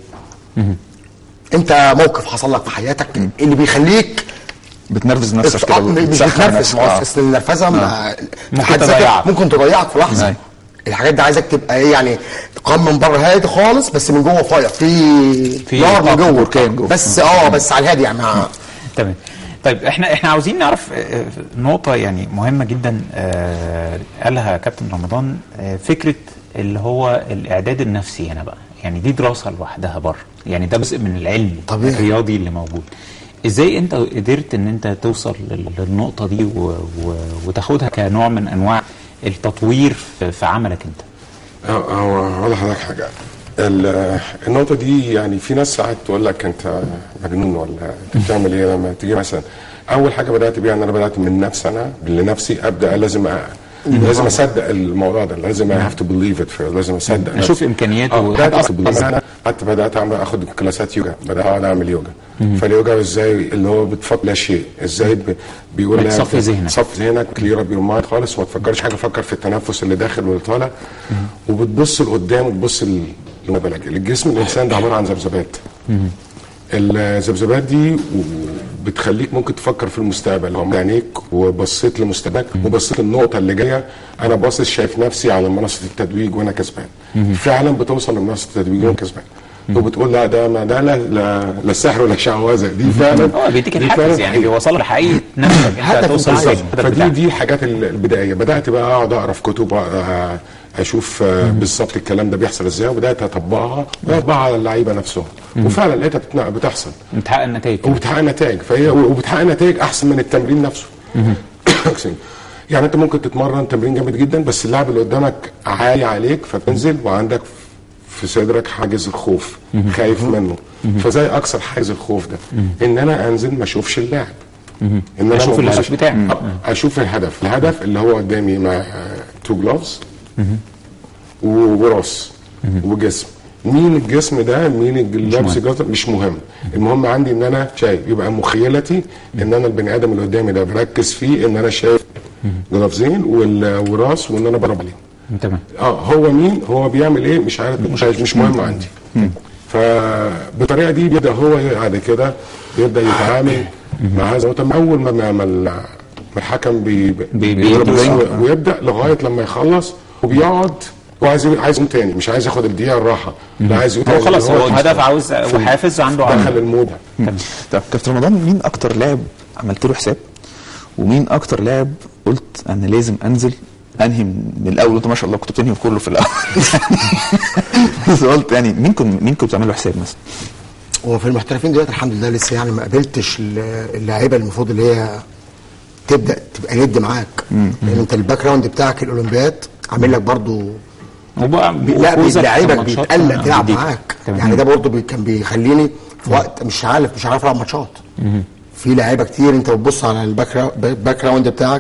انت موقف حصل لك في حياتك اللي بيخليك بتنرفز نفسك آه، كده مش بتسخن بتنفس نفسك. ما هو آه. اصل النرفزه ما- في ممكن حد ذاتها تضيعك. ممكن تضيعك في لحظه أيوة. الحاجات دي عايزك تبقى ايه يعني قام من بره هادي خالص بس من جوه فاير في في نار من طاقة جوه بركان جوه. بس اه بس على الهادي يعني مع- تمام طيب احنا احنا عاوزين نعرف آه، آه، نقطة يعني مهمة جدا آه، قالها كابتن رمضان آه، فكرة اللي هو الإعداد النفسي هنا بقى يعني دي دراسة لوحدها بره يعني ده جزء من العلم طبيعي. الرياضي اللي موجود ازاي انت قدرت ان انت توصل لل- للنقطة دي و... و... وتاخدها كنوع من انواع التطوير في, في عملك انت هو هو هقول لحضرتك حاجه ال- النقطه دي يعني في ناس ساعات تقول لك انت مجنون ولا انت بتعمل ايه لما تيجي مثلا اول حاجه بدات بيها ان انا بدات من نفسي انا لنفسي ابدا لازم أ- لازم اصدق الموضوع ده لازم I have to believe it لازم اصدق أشوف نفسي. إمكانياته آه، وحاجة بدات أصلا. أصدق. انا حتى بدات اعمل اخد كلاسات يوجا بدات اقعد اعمل يوجا فاليوجا ازاي اللي هو بتفكر لا شيء ازاي ب- بيقول لك بتصفي ذهنك. صفي ذهنك كلير اب يور مايند خالص وما تفكرش حاجه فكر في التنفس اللي داخل واللي طالع وبتبص لقدام وتبص ل- لمبالغ الجسم الانسان ده عباره عن ذبذبات الذبذبات دي و- بتخليك ممكن تفكر في المستقبل لو عينيك وبصيت لمستقبلك وبصيت النقطه اللي جايه انا باصص شايف نفسي على منصه التتويج وانا كسبان فعلا بتوصل لمنصه التتويج وانا كسبان وبتقول لا ده ما ده لا لا, لا سحر ولا شعوذه دي فعلا هو بيديك دي الحافز فعلاً يعني حقيقة. بيوصل لحقيقة نفسك انت هدف هتوصل أنت ازاي عايزه. الهدف فدي بتاعك. دي الحاجات ال- البدائيه بدات بقى اقعد اقرا في كتب آه، اشوف آه، بالظبط الكلام ده بيحصل ازاي وبدات اطبقها واطبقها على اللعيبه نفسهم وفعلا لقيتها بتنا- بتحصل بتحقق النتائج وبتحقق نتائج فهي وبتحقق نتائج احسن من التمرين نفسه يعني انت ممكن تتمرن تمرين جامد جدا بس اللاعب اللي قدامك عالي عليك فتنزل وعندك في صدرك حاجز الخوف خايف منه فزي اكسر حاجز الخوف ده ان انا انزل ما اشوفش اللاعب ان انا أشوف ما- الهدف بتاعي. أه، اشوف الهدف الهدف اللي هو قدامي مع تو جلوفز وراس وجسم مين الجسم ده مين اللي لابس الجلافز مش مهم المهم عندي ان انا شايف يبقى مخيلتي ان انا البني ادم اللي قدامي ده بركز فيه ان انا شايف جلافزين وال- وراس وان انا بضرب عليه تمام اه هو مين هو بيعمل ايه مش عارف مش عارف مش مهم عندي فبالطريقه دي بيبدا هو بعد كده بيبدا يتعامل مع هذا الوطن اول ما ما- ما ال- ما الحكم بي بي- بيضرب بيدوس. الجول ويبدا لغايه لما يخلص وبيقعد هو عايز عايز يقوم تاني مش عايز ياخد الدقيقه الراحه لا عايز يقوم هو تاني. خلاص هو هدف عاوز في- وحافز عنده دخل عمل المود طب كابتن رمضان مين اكتر لاعب عملت له حساب ومين اكتر لاعب قلت انا لازم انزل انهي من الاول انت ما شاء الله كنت بتنهي كله في الاول بس قلت يعني مين كنت مين كنت بتعمل له حساب مثلا هو في المحترفين دلوقتي الحمد لله لسه يعني ما قابلتش ال- اللاعيبه اللي المفروض اللي هي تبدا تبقى ند معاك لان انت الباك جراوند بتاعك الاولمبياد عامل لك برضو وبقى بي- لا وفوزك في لعيبك ماتشات بيتقلق تلعب جديدة. معاك تمام. يعني ده برضو بي كان بيخليني في وقت مش عارف مش عارف العب ماتشات في لعيبه كتير انت بتبص على الباك را- باك جراوند بتاعك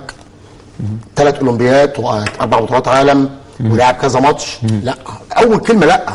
ثلاث اولمبيات واربع بطولات عالم ولعب كذا ماتش لا اول كلمه لا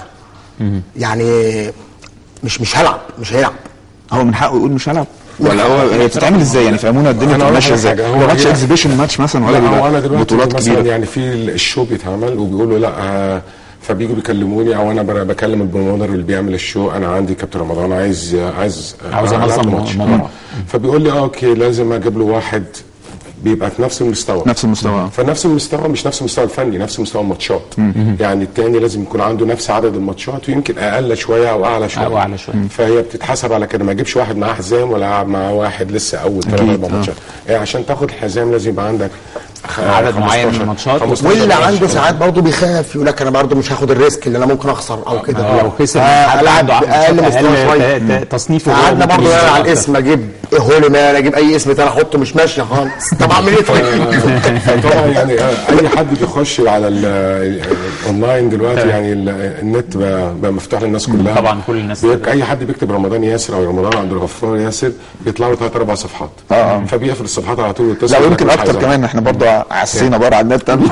يعني مش مش هلعب مش هيلعب هو من حقه يقول مش هلعب من ولا حقه. هو هي بتتعمل ازاي يعني فهمونا الدنيا أنا بتبقى أقول ماشيه لك ازاي حاجة، هو هو ماتش هي- اكزيبيشن ماتش مثلا ولا لا هو بيبقى انا دلوقتي بطولات مثلا كبيره يعني في الشو بيتعمل وبيقولوا لا آه، فبيجوا بيكلموني او انا بر- بكلم البرومودر اللي بيعمل الشو انا عندي كابتن رمضان عايز عايز عاوز ألعب أنظم ماتش. مباراة. فبيقول لي اه اوكي لازم اجيب له واحد بيبقى في نفس المستوى نفس المستوى فنفس المستوى مش نفس المستوى الفني نفس مستوى الماتشات يعني التاني لازم يكون عنده نفس عدد الماتشات ويمكن اقل شويه او اعلى شويه أو أعلى شوية. فهي بتتحسب على كده ما اجيبش واحد معاه حزام ولا ألعب مع واحد لسه اول ثلاث أكيد، اربع آه. ماتشات يعني عشان تاخد الحزام لازم يبقى عندك خ- عدد معين من 15 الماتشات 15 واللي ماتش. عنده ساعات برضه بيخاف يقول لك انا برضه مش هاخد الريسك اللي انا ممكن اخسر او كده لو خسر آه، حد العب عنده باقل ماتشات مستوى أقل، شويه ت- ت- تصنيفه هو قعدنا ممكن برضه ينزل على أكتر. الاسم اجيب هولي مان اجيب اي اسم تاني احطه مش ماشيه خالص طب اعمل ايه طيب؟ طبعا يعني آه، اي حد بيخش على ال- ال- الاونلاين دلوقتي يعني ال- النت بقى, بقى مفتوح للناس كلها طبعا كل الناس بيك اي حد بيكتب رمضان ياسر او رمضان عبد الغفار ياسر بيطلع له ثلاث اربع صفحات آه. فبيقفل الصفحات على طول ويتصل لا يقول ويمكن لك مش اكتر عايز كمان احنا برضه عسينا بره على النت اه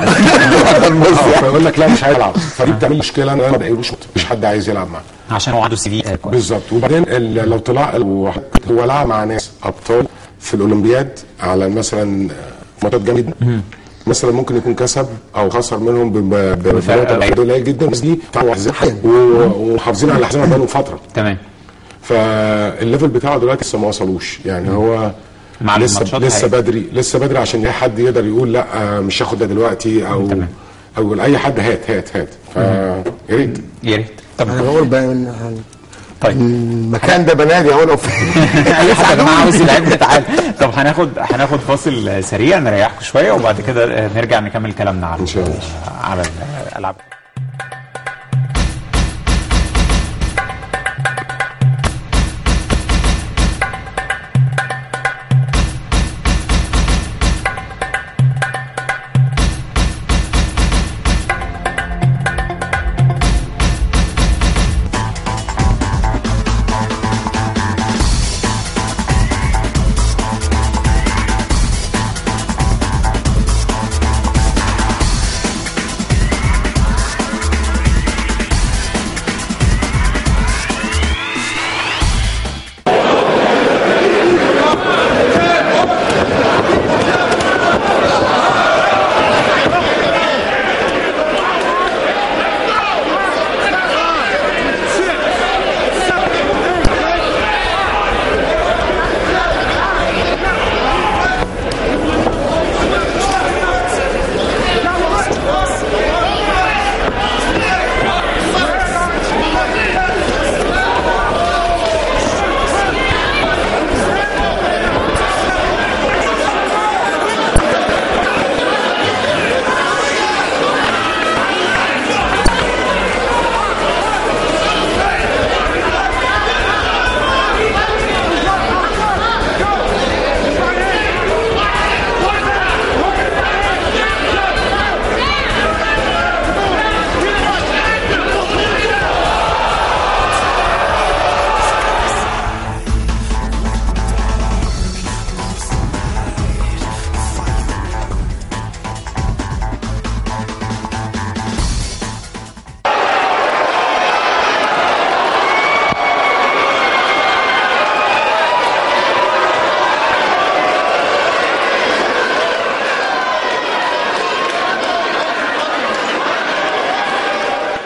فيقول لك لا مش عايز العب فدي بتعمل مشكله انا ما بقيلوش مش حد عايز يلعب معاه عشان هو عنده سي في كويس بالظبط وبعدين ال- لو طلع لو هو لعب مع ناس ابطال في الاولمبياد على مثلا ماتشات جامده جدا مثلا ممكن يكون كسب او خسر منهم ب- ب- بفرق قليل. قليل جدا بس دي بتاعوا أحزاب و- ومحافظين على الاحزاب بقالهم فتره تمام فالليفل بتاعه دلوقتي لسه ما وصلوش يعني هو مع لسه الماتشات لسه هي- بدري لسه بدري عشان اي حد يقدر يقول لا آه، مش هاخد ده دلوقتي او تمام. او يقول اي حد هات هات هات فيا ريت يا ريت طب انا بقول بقى إن- طيب المكان ده بنادي اهو لو في اي حد يا جماعه عاوز يلعبنا تعال طب هناخد هناخد فاصل سريع نريحكم شويه وبعد كده نرجع نكمل كلامنا على إن شاء الله. على الالعاب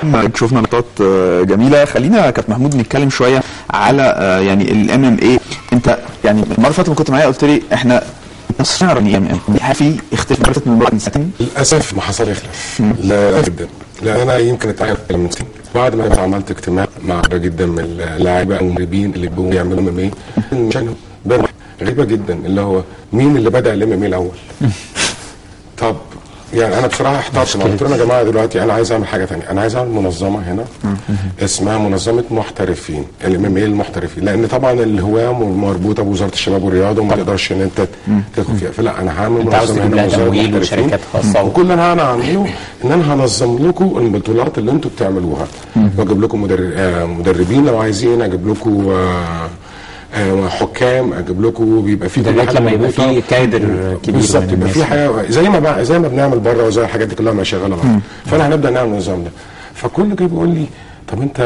شفنا نقاط آه، جميله خلينا يا كابتن محمود نتكلم شويه على آه، يعني الام ام اي انت يعني المره اللي فاتت لما كنت معايا قلت لي احنا مصر نعرف يعني ام ام هل في اختلاف من بعد سنتين للاسف ما حصل يخلف لا جدا لان انا يمكن اتعرف من سنين بعد ما عملت اجتماع مع عدد جدا من اللاعبين او المدربين اللي بيبقوا يعملوا ام ام اي عشان بين غريبه جدا اللي هو مين اللي بدا الام ام اي الاول طب يعني انا بصراحه احترت ما قلت لهم يا جماعه دلوقتي انا عايز اعمل حاجه ثانيه انا عايز اعمل منظمه هنا اسمها منظمه محترفين الام ام اي المحترفين لان طبعا الهواه مربوطه بوزاره الشباب والرياضه وما تقدرش ان انت تدخل فيها فلا انا هعمل انت عاوز منظمه تجيب هنا لها وزارة تمويل محترفين. وشركات خاصة و- وكل اللي انا هعمله ان انا هنظم لكم البطولات اللي انتوا بتعملوها واجيب لكم مدر- آه، مدربين لو عايزين اجيب لكم آه، آه، حكام اجيب لكم بيبقى في كل لغايه حاجه لما يبقى مربوطة. في كادر كبير بالظبط من يبقى الناس في حاجه زي ما بقى زي ما بنعمل بره وزي الحاجات دي كلها ما شغاله بره فانا هنبدا نعمل النظام ده فكل جاي بيقول لي طب انت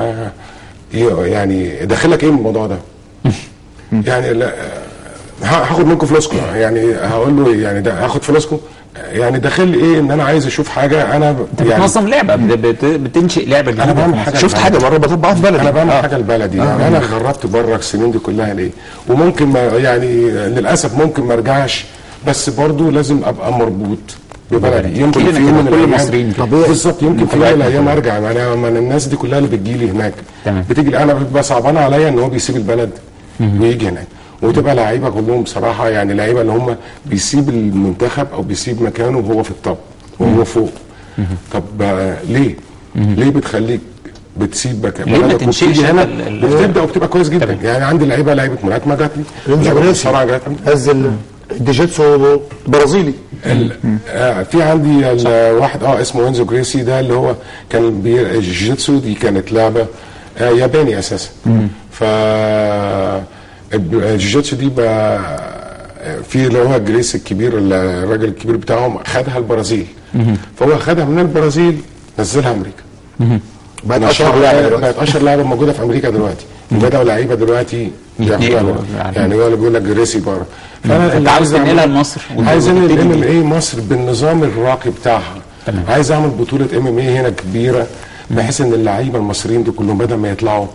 يعني داخلك ايه من الموضوع ده؟ يعني لا ه- هاخد منكم فلوسكم يعني هقول له يعني ده هاخد فلوسكم يعني داخل لي ايه ان انا عايز اشوف حاجه انا ب- انت يعني بتنظم لعبه بت- بت- بتنشئ لعبه جديده انا بعمل في حاجه مصر. شفت حاجه بره بطبقها في بلدي انا بعمل حاجه البلدي يعني انا جربت بره السنين دي كلها ليه وممكن ما يعني للاسف ممكن ما ارجعش بس برضو لازم ابقى مربوط ببلدي يمكن كلنا في يوم كده، من كل الأيام- المصريين كده. طبيعي. بالظبط يمكن في يوم من الايام ارجع ما انا ما أنا الناس دي كلها اللي بتجي لي هناك تمام. بتيجي لي انا بيبقى صعبان عليا ان هو بيسيب البلد ويجي هناك وتبقى لعيبه كلهم بصراحه يعني لعيبه اللي هم بيسيب المنتخب او بيسيب مكانه وهو في الطب وهو فوق طب آه، ليه؟ ليه بتخليك بتسيب بك ليه ما بلدك تنشئش وبتيجي هنا ال- ال- وبتبدا وبتبقى كويس جدا يعني عندي لعيبه لعيبه ملاكمه جات لي رمزي لعيبه جريسي مصارعه جات لي هز ال- الديجيتسو برازيلي آه في عندي ال- واحد اه اسمه وينزو جريسي ده اللي هو كان بي- الجيتسو دي كانت لعبه آه ياباني اساسا ف الجيتسو دي بقى في اللي هو جريس الكبير الراجل الكبير بتاعهم خدها البرازيل فهو خدها من البرازيل نزلها امريكا بقت نشرها اشهر لاعب بقت دلوقتي اشهر لعبه موجوده في امريكا دلوقتي وبداوا لعيبه دلوقتي يتنقلوا ياخدوها. يعني. يعني هو اللي بيقول لك جريسي بره فانا انت عاوز تنقلها لمصر عايز انقل وتبتدي الام ام بيه. اي مصر بالنظام الراقي بتاعها تمام. عايز اعمل بطوله ام ام اي هنا كبيره بحيث ان اللعيبه المصريين دول كلهم بدل ما يطلعوا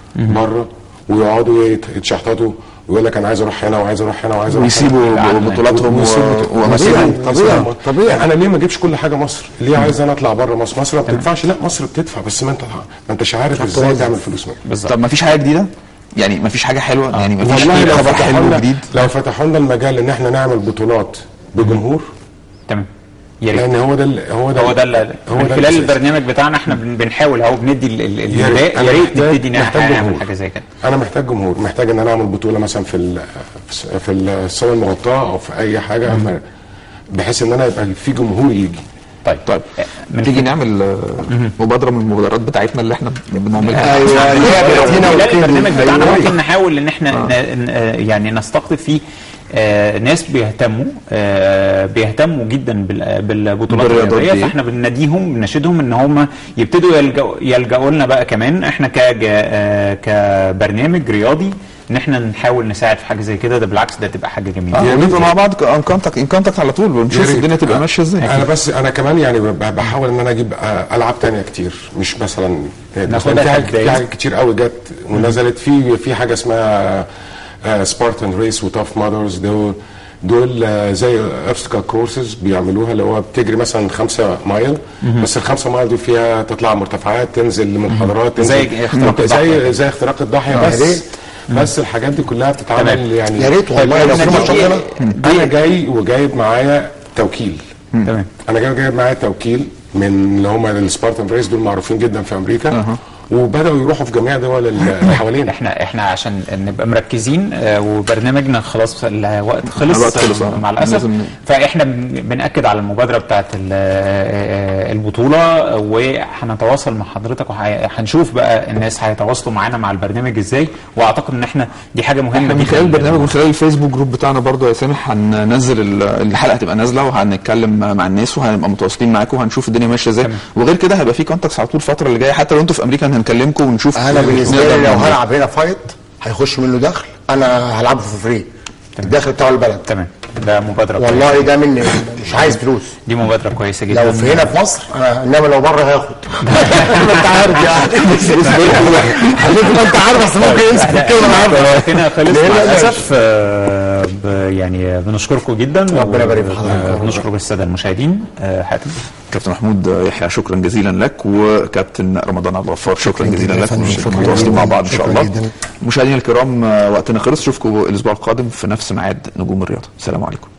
بره ويقعدوا يت- يتشحططوا ويقول لك انا عايز اروح هنا وعايز اروح هنا وعايز اروح ويسيبوا هنا. بطولاتهم ويسيبوا و- طبيعي ومسيرهم طبيعي، طبيعي. يعني انا ليه ما اجيبش كل حاجه مصر؟ ليه عايز انا اطلع بره مصر؟ مصر ما بتدفعش لا مصر بتدفع بس ما انت ما انتش عارف ازاي تعمل فلوس منها بالظبط طب ما فيش حاجه جديده يعني ما فيش حاجه حلوه يعني ما فيش والله لو خبر فتحوا حلو لنا جديد لو فتحوا لنا المجال ان احنا نعمل بطولات بجمهور تمام يا ريت لان هو ده ال- هو ده هو ال- ده اللي هو من ده خلال الأساس. البرنامج بتاعنا احنا بن- بنحاول اهو بندي ال- ال- يا ريت. البدايه أنا يا ريت محتاج- نبتدي محتاج نعمل جمهور. حاجه زي كده انا محتاج جمهور محتاج ان انا اعمل بطوله مثلا في ال- في الصاله المغطاه او في اي حاجه بحيث ان انا يبقى في جمهور يجي طيب طيب من تيجي نعمل آه، مبادره من المبادرات بتاعتنا اللي احنا بنعملها ايوه اللي هي من بلاتينا خلال وكيني. البرنامج بتاعنا أيوة. ممكن نحاول ان احنا ن- ن- آه، يعني نستقطب فيه آه، ناس بيهتموا آه، بيهتموا جدا بال- بالبطولات بالرياضات الرياضيه دي. فاحنا بنناديهم بنشدهم ان هم يبتدوا يلجأوا يلجأوا لنا بقى كمان احنا كج- آه، كبرنامج رياضي ان احنا نحاول نساعد في حاجه زي كده ده بالعكس ده تبقى حاجه جميله اه نبقى مع بعض ان كونتاكت ان كونتاكت على طول يا ونشوف ريت. الدنيا تبقى ماشيه ازاي انا بس انا كمان يعني ب- بحاول ان انا اجيب آه، العاب تانية كتير مش مثلا ناخدها في حاجات كبداية. في حاجات كتير قوي جت ونزلت في في حاجه اسمها سبارتان ريس وتاف ماذرز دول دول آه، زي ابستكال كورسز بيعملوها اللي هو بتجري مثلا خمسة مايل بس الخمسة مايل دي فيها تطلع مرتفعات تنزل لمنحدرات تنزل زي اختراق الضاحية زي كده. زي اختراق الضاحيه يا بس ريت. بس الحاجات دي كلها بتتعمل تمام. يعني يا ريت والله لو في دي- ماتشات هنا انا جاي وجايب معايا توكيل تمام انا جاي جايب معايا توكيل من اللي هم السبارتان ريس دول معروفين جدا في امريكا وبداوا يروحوا في جميع دول اللي حوالينا احنا احنا عشان نبقى مركزين آه، وبرنامجنا خلاص الوقت خلص, الوقت خلص، آه، آه. مع الاسف لازم- فاحنا بن- بناكد على المبادره بتاعت ال- آه، البطوله وهنتواصل مع حضرتك وهنشوف بقى الناس هيتواصلوا معانا مع البرنامج ازاي واعتقد ان احنا دي حاجه مهمه احنا من جدا خلال البرنامج ومن خلال الفيسبوك جروب بتاعنا برضه يا سامح هننزل ال- الحلقه هتبقى نازله وهنتكلم مع الناس وهنبقى متواصلين معاكم وهنشوف الدنيا ماشيه ازاي تمام. وغير كده هيبقى في كونتاكس على طول الفتره اللي جايه حتى لو انتوا في امريكا هنكلمكم ونشوف انا بالنسبه نقدر لي لو نعمل إيه. هلعب هنا فايت هيخش منه دخل انا هلعبه في فري الدخل بتاع البلد تمام ده مبادره كويسه والله ده مني مش عايز فلوس دي مبادره كويسه جدا لو في هنا في مصر أنا انما لو بره هاخد ما انت عارف يعني خليك ما انت عارف اصل ممكن يمسك الكلمه انا عارف هنا خلص ليه مع لا؟ الاسف آه، ب- يعني بنشكركم جدا ربنا يبارك في حضرتك. آه، بنشكر الساده المشاهدين آه، حاتم كابتن محمود يحيى شكرا جزيلا لك وكابتن رمضان عبد الغفار شكرا جزيلا جدا يا لك فندم. شكرا متواصلين جدا. مع بعض ان شاء شكرا الله جدا. مشاهدينا الكرام آه، وقتنا خلص اشوفكم الاسبوع القادم في نفس ميعاد نجوم الرياضه السلام عليكم